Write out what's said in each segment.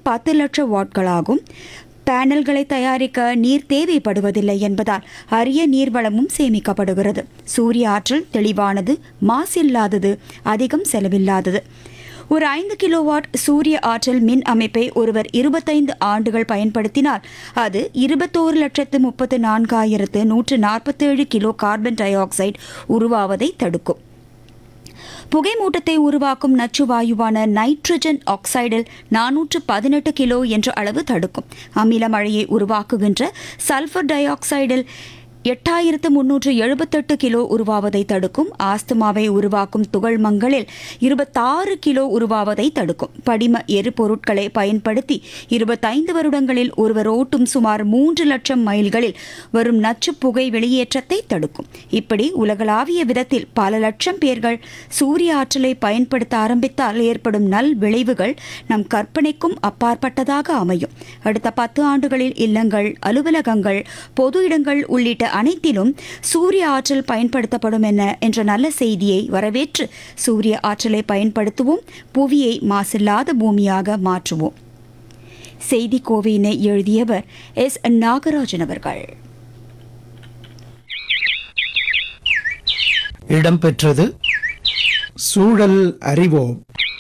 பத்து லட்சம் வாட்களாகும் பேனல்களை தயாரிக்க நீர் தேவைப்படுவதில்லை என்பதால் அரிய நீர்வளமும் சேமிக்கப்படுகிறது சூரிய ஆற்றல் தெளிவானது மாசில்லாதது அதிகம் செலவில்லாதது ஒரு ஐந்து கிலோவாட் சூரிய ஆற்றல் மின் அமைப்பை ஒருவர் இருபத்தைந்து ஆண்டுகள் பயன்படுத்தினால் அது இருபத்தோரு லட்சத்து முப்பத்து நான்காயிரத்து நூற்று நாற்பத்தேழு கிலோ கார்பன் டை ஆக்சைடு உருவாவதை தடுக்கும் புகைமூட்டத்தை உருவாக்கும் நச்சு வாயுவான நைட்ரஜன் ஆக்சைடில் நானூற்று பதினெட்டு கிலோ என்ற அளவு தடுக்கும் அமில மழையை உருவாக்குகின்ற சல்ஃபர் டை ஆக்சைடில் எட்டாயிரத்து முன்னூற்று எழுபத்தெட்டு கிலோ உருவாவதை தடுக்கும் ஆஸ்துமாவை உருவாக்கும் துகள்மங்களில் இருபத்தாறு கிலோ உருவாவதை தடுக்கும் படிம எரிபொருட்களை பயன்படுத்தி இருபத்தைந்து வருடங்களில் ஒருவர் ஓட்டும் சுமார் மூன்று லட்சம் மைல்களில் வரும் நச்சு புகை வெளியேற்றத்தை தடுக்கும் இப்படி உலகளாவிய விதத்தில் பல லட்சம் பேர்கள் சூரிய ஆற்றலை பயன்படுத்த ஆரம்பித்தால் ஏற்படும் நல் விளைவுகள் நம் கற்பனைக்கும் அப்பாற்பட்டதாக அமையும் அடுத்த பத்து ஆண்டுகளில் இல்லங்கள் அலுவலகங்கள் பொது இடங்கள் உள்ளிட்ட அனைத்திலும் சூரிய ஆற்றல் பயன்படுத்தப்படும் என என்ற நல்ல செய்தியை வரவேற்று சூரிய ஆற்றலை பயன்படுத்துவோம் புவியை மாசில்லாத பூமியாக மாற்றுவோம் செய்தி கோவையினை எழுதியவர் எஸ் நாகராஜன் அவர்கள் இடம்பெற்றது சூழல் அறிவோம்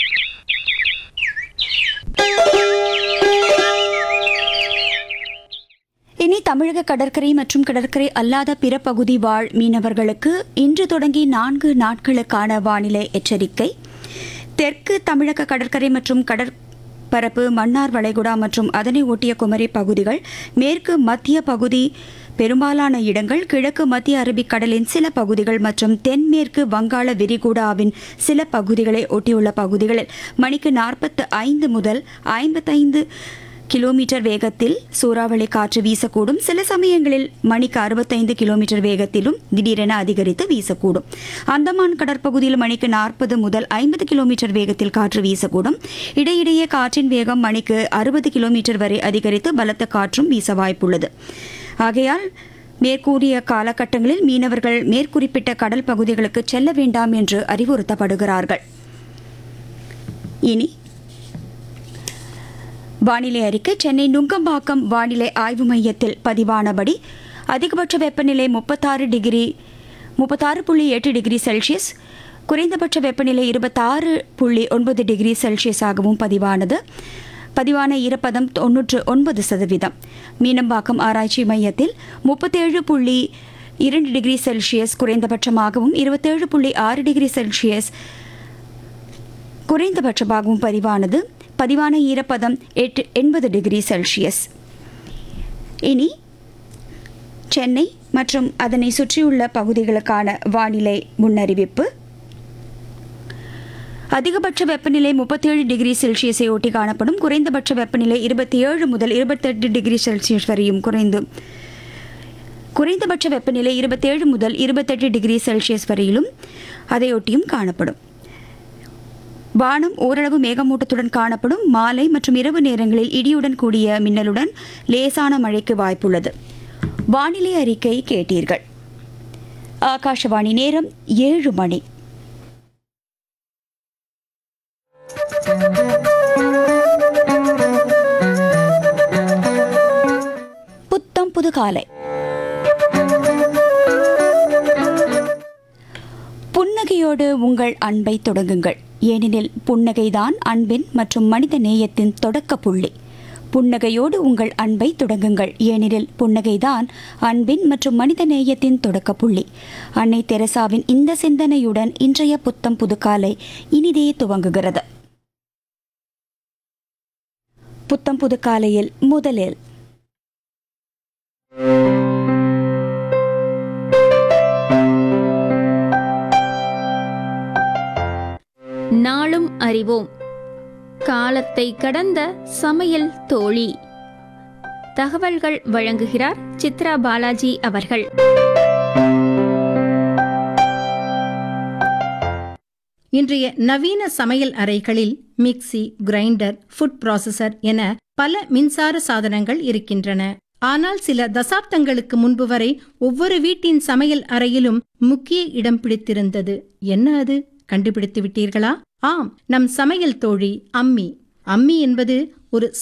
இனி தமிழக கடற்கரை மற்றும் கடற்கரை அல்லாத பிற பகுதி வாழ் மீனவர்களுக்கு இன்று தொடங்கி நான்கு நாட்களுக்கான வானிலை எச்சரிக்கை தெற்கு தமிழக கடற்கரை மற்றும் கடற்பரப்பு மன்னார் வளைகுடா மற்றும் அதனை ஒட்டிய குமரி பகுதிகள் மேற்கு மத்திய பகுதி பெரும்பாலான இடங்கள் கிழக்கு மத்திய அரபிக்கடலின் சில பகுதிகள் மற்றும் தென்மேற்கு வங்காள விரிகுடாவின் சில பகுதிகளை ஒட்டியுள்ள பகுதிகளில் மணிக்கு நாற்பத்து ஐந்து முதல் ஐம்பத்தைந்து கிலோமீட்டர் வேகத்தில் சூறாவளி காற்று வீசக்கூடும் சில சமயங்களில் மணிக்கு அறுபத்தைந்து கிலோமீட்டர் வேகத்திலும் திடீரென அதிகரித்து வீசக்கூடும் அந்தமான் கடற்பகுதியில் மணிக்கு நாற்பது முதல் ஐம்பது கிலோமீட்டர் வேகத்தில் காற்று வீசக்கூடும் இடையிடையே காற்றின் வேகம் மணிக்கு அறுபது கிலோமீட்டர் வரை அதிகரித்து பலத்த காற்றும் வீச வாய்ப்புள்ளது ஆகையால் மேற்கூறிய காலகட்டங்களில் மீனவர்கள் மேற்குறிப்பிட்ட கடல் பகுதிகளுக்கு செல்ல வேண்டாம் என்று அறிவுறுத்தப்படுகிறார்கள் இனி வானிலை அறிக்கை சென்னை நுங்கம்பாக்கம் வானிலை ஆய்வு மையத்தில் பதிவானபடி அதிகபட்ச வெப்பநிலை முப்பத்தாறு டிகிரி முப்பத்தாறு புள்ளி எட்டு டிகிரி செல்சியஸ் குறைந்தபட்ச வெப்பநிலை இருபத்தாறு புள்ளி ஒன்பது டிகிரி செல்சியஸாகவும் பதிவானது பதிவான ஈரப்பதம் தொன்னூற்று ஒன்பது சதவீதம் மீனம்பாக்கம் ஆராய்ச்சி மையத்தில் முப்பத்தேழு புள்ளி இரண்டு டிகிரி செல்சியஸ் குறைந்தபட்சமாகவும் இருபத்தேழு புள்ளி ஆறு டிகிரி செல்சியஸ் குறைந்தபட்சமாகவும் பதிவானது பதிவான ஈரப்பதம் எட்டு எண்பது டிகிரி செல்சியஸ் இனி சென்னை மற்றும் அதனை சுற்றியுள்ள பகுதிகளுக்கான வானிலை முன்னறிவிப்பு அதிகபட்ச வெப்பநிலை முப்பத்தேழு டிகிரி செல்சியஸை ஒட்டி காணப்படும் குறைந்தபட்ச வெப்பநிலை இருபத்தி ஏழு முதல் இருபத்தெட்டு டிகிரி செல்சியஸ் வரையும் குறைந்து குறைந்தபட்ச வெப்பநிலை இருபத்தேழு முதல் இருபத்தெட்டு டிகிரி செல்சியஸ் வரையிலும் அதையொட்டியும் காணப்படும் வானம் ஓரளவு மேகமூட்டத்துடன் காணப்படும் மாலை மற்றும் இரவு நேரங்களில் இடியுடன் கூடிய மின்னலுடன் லேசான மழைக்கு வாய்ப்புள்ளது வானிலை அறிக்கை கேட்டீர்கள் ஆகாஷவாணி நேரம் ஏழு மணி புத்தம் புது காலை புன்னகையோடு உங்கள் அன்பை தொடங்குங்கள் ஏனெனில் புன்னகைதான் அன்பின் மற்றும் மனித நேயத்தின் தொடக்க புள்ளி புன்னகையோடு உங்கள் அன்பை தொடங்குங்கள் ஏனெனில் புன்னகைதான் அன்பின் மற்றும் மனித நேயத்தின் தொடக்க புள்ளி அன்னை தெரசாவின் இந்த சிந்தனையுடன் இன்றைய புத்தம் புதுக்காலை இனிதே துவங்குகிறது புத்தம் புதுக்காலையில் முதலில் நாளும் அறிவோம் காலத்தை கடந்த சமையல் தோழி தகவல்கள் வழங்குகிறார் சித்ரா பாலாஜி அவர்கள் இன்றைய நவீன சமையல் அறைகளில் மிக்ஸி கிரைண்டர் ஃபுட் ப்ராசஸர் என பல மின்சார சாதனங்கள் இருக்கின்றன ஆனால் சில தசாப்தங்களுக்கு முன்பு வரை ஒவ்வொரு வீட்டின் சமையல் அறையிலும் முக்கிய இடம் பிடித்திருந்தது என்ன அது கண்டுபிடித்து விட்டீர்களா ஆம் நம் சமையல் தோழி அம்மி அம்மி என்பது ஒரு